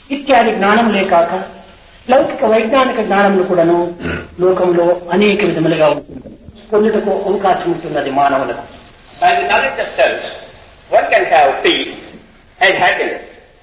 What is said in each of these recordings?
ఇత్యాది జ్ఞానములే కాక లౌకిక వైజ్ఞానిక జ్ఞానములు కూడాను లోకంలో అనేక విధములుగా ఉంటుంది పొందుటకు అవకాశం ఉంటున్నది మానవులకు By the knowledge of self, one can have peace and happiness.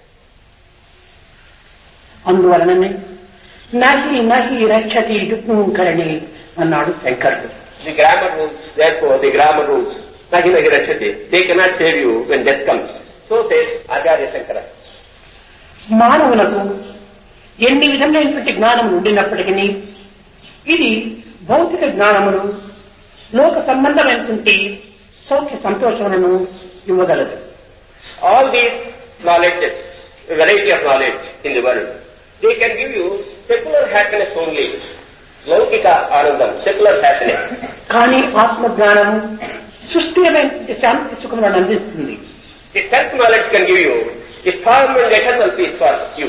అందువలననే నహి నహి రక్షతి దుఃఖకరణి అన్నాడు శంకరుడు The grammar rules, therefore, the grammar rules, Nahi Nahi Rachati, they cannot save you when death comes. So says Acharya Shankara. మానవులకు ఎన్ని విధములైనటువంటి జ్ఞానం ఉండినప్పటికీ ఇది భౌతిక జ్ఞానమును లోక సంబంధమైనటువంటి సౌఖ్య సంతోషములను ఇవ్వగలదు All these knowledges, a variety of knowledge in the world, they can give you secular happiness only. Laukika Anandam, secular happiness. కానీ ఆత్మజ్ఞానము సుస్థిరమైనటువంటి శాంతి సుఖములను అందిస్తుంది The self-knowledge can give you a firm and eternal peace for you.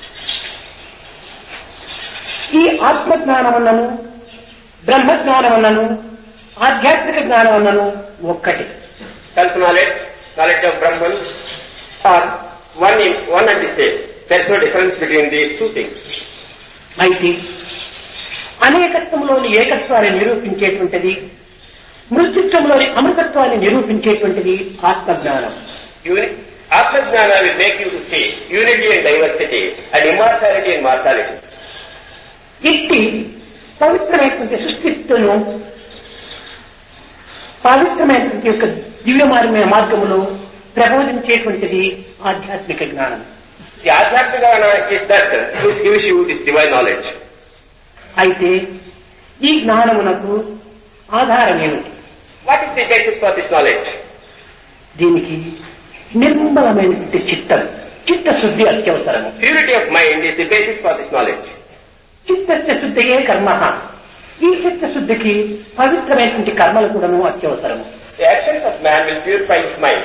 ఈ ఆత్మజ్ఞానమున్నను బ్రహ్మజ్ఞానమున్నను ఆధ్యాత్మిక జ్ఞానమున్నను ఒక్కటి Self-knowledge, knowledge of Brahman are one, in, one and the same. There is no difference between these two things. అయితే అనేకత్వంలోని ఏకత్వాన్ని నిరూపించేటువంటిది మృత్యుత్వంలోని అమృతత్వాన్ని నిరూపించేటువంటిది ఆత్మజ్ఞానం Uni- Atmajnana will make you to see unity and diversity and immortality and mortality. ఇట్టి పవిత్రమైనటువంటి సృష్టిత్తును పవిత్రమైనటువంటి యొక్క దివ్యమార్గమైన మార్గములో ప్రబోధించేటువంటిది ఆధ్యాత్మిక జ్ఞానం The Adhyatmikana is that which gives you this divine knowledge. అయితే ఈ జ్ఞానమునకు ఆధారం ఏమిటి What is the basis for this knowledge? దీనికి నిర్మలమైనటువంటి చిత్తం చిత్తశుద్ధి అత్యవసరము Purity of mind is the basis for this knowledge. చిత్తస్య శుద్ధియే కర్మ ఈ చిత్తశుద్ధికి పవిత్రమైనటువంటి కర్మలు కూడాను అత్యవసరము The actions of man will purify his mind.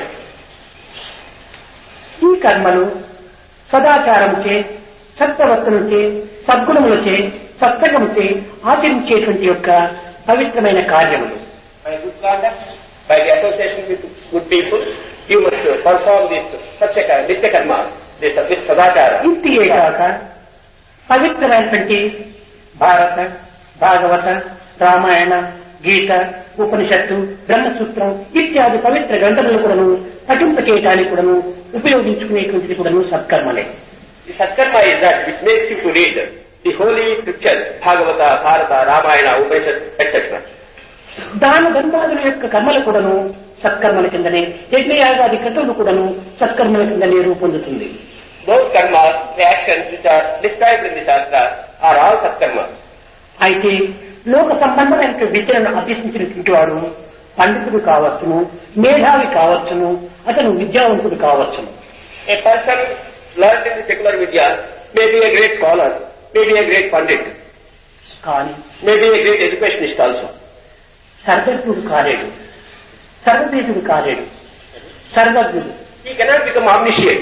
ఈ కర్మలు సదాచారంచే సత్ప్రవర్తనచే సద్గుణములచే సత్సంగముచే ఆచరించేటువంటి యొక్క పవిత్రమైన కార్యములు By good conduct, by the association with good people, you must perform this Satya Nitya Karma, this, this Sadachara. ఇంటియే కాక పవిత్రమైనటువంటి భారత భాగవత రామాయణ గీత ఉపనిషత్తు బ్రహ్మసూత్రం ఇత్యాది పవిత్ర గ్రంథములు కూడాను పఠింపచేయటానికి కూడాను ఉపయోగించుకునేటువంటిది కూడాను సత్కర్మలే The Satkarma is that which makes you to read the holy scriptures, Bhagavata, Bharata, Ramayana, Upanishad, etc. దాన ధర్మాదుల యొక్క కర్మలు కూడాను సత్కర్మల కిందనే యజ్ఞయాగాది క్రతువులు కూడాను సత్కర్మల కిందనే రూపొందుతుంది Those karmas, the actions which are described in the Shastra are all Satkarmas. అయితే లోక సంబంధమైన విద్యలను అభ్యసించినటువంటి వాడు పండితుడు కావచ్చును మేధావి కావచ్చును అతను విద్యావంతుడు కావచ్చును A person learned in the secular Vidya may be a great scholar, may be a great Pandit, కానీ may be a great educationist also. సర్వజ్ఞుడు కాలేడు సర్వదేశుడు కాలేడు సర్వజ్ఞుడు He cannot become omniscient.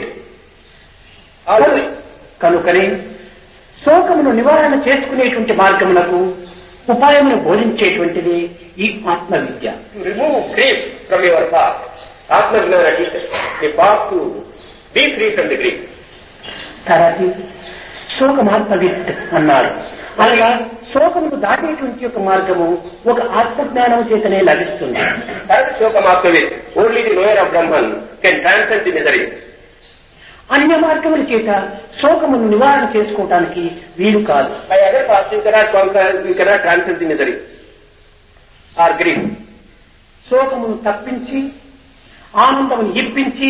Also, కనుకనే శోకమును నివారణ చేసుకునేటువంటి మార్గమునకు ఉపాయమును బోధించేటువంటిది ఈ ఆత్మ విద్య to remove grief from your path, Atmajnana teaches the path to be free from the grief. తరతి శోకమాత్మవిత్ అన్నారు అనగా శోకమును దాటేటువంటి యొక్క మార్గము ఒక ఆత్మజ్ఞానం చేతనే లభిస్తుంది That Shokamatavit, only the knower of Brahman can transcend the misery. అన్య మార్గముల చేత శోకమును నివారణ చేసుకోవటానికి వీలు కాదు By other paths you cannot conquer, you cannot transcend the misery or grief. శోకమును తప్పించి ఆనందమును ఇప్పించి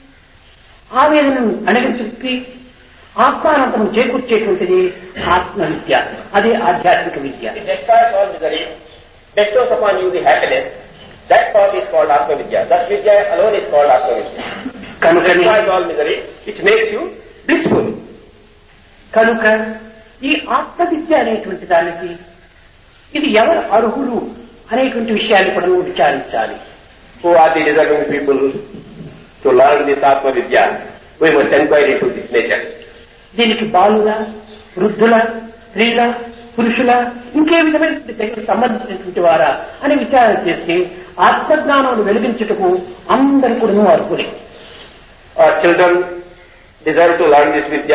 ఆవేదనను అణగచెప్పి ఆత్మానందము చేకూర్చేటువంటిది ఆత్మ విద్య అదే ఆధ్యాత్మిక విద్య It destroys all misery, bestows upon you the happiness. That path is called Atma Vidya. That Vidya alone is called Atma Vidya. It కనుకనే destroys all misery, it makes you blissful. కనుక ఈ ఆత్మ విద్య అనేటువంటి దానికి ఇది ఎవరు అర్హులు అనేటువంటి విషయాన్ని కూడా నువ్వు విచారించాలి Who are the deserving people to learn this Atma Vidya? We must inquire into this nature. దీనికి బాలుల వృద్ధుల స్త్రీల పురుషుల ఇంకే విధమైన దగ్గర సంబంధించినటువంటి వారా అని విచారణ చేస్తే ఆత్మజ్ఞానం వెలిగించుటకు అందరు కూడా అర్హులే Our children deserve to learn this Vidya